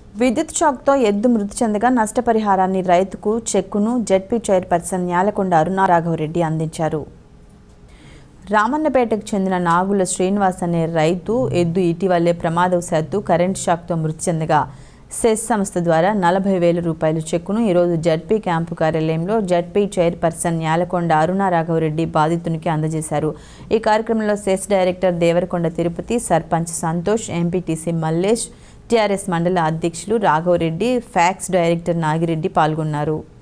విద్యుత్ షాక్తో ఎద్దు మృతి చెందగా నష్టపరిహారాన్ని రైతుకు చెక్కును జెడ్పీ చైర్పర్సన్ న్యాలకొండ అరుణా రాఘవరెడ్డి అందించారు రామన్నపేటకు చెందిన నాగుల శ్రీనివాస్ అనే రైతు ఎద్దు ఇటీవలే ప్రమాదవశాత్తు కరెంట్ షాక్తో మృతి చెందగా సెస్ సంస్థ ద్వారా నలభై వేల రూపాయల చెక్కును ఈరోజు జడ్పీ క్యాంపు కార్యాలయంలో జడ్పీ చైర్పర్సన్ న్యాలకొండ అరుణ రాఘవరెడ్డి బాధితునికి అందజేశారు ఈ కార్యక్రమంలో cess director Devarakonda Tirupati sarpanch Santosh MPTC Mallesh TRS మండల అధ్యక్షులు రాఘవరెడ్డి ఫ్యాక్స్ డైరెక్టర్ నాగిరెడ్డి పాల్గొన్నారు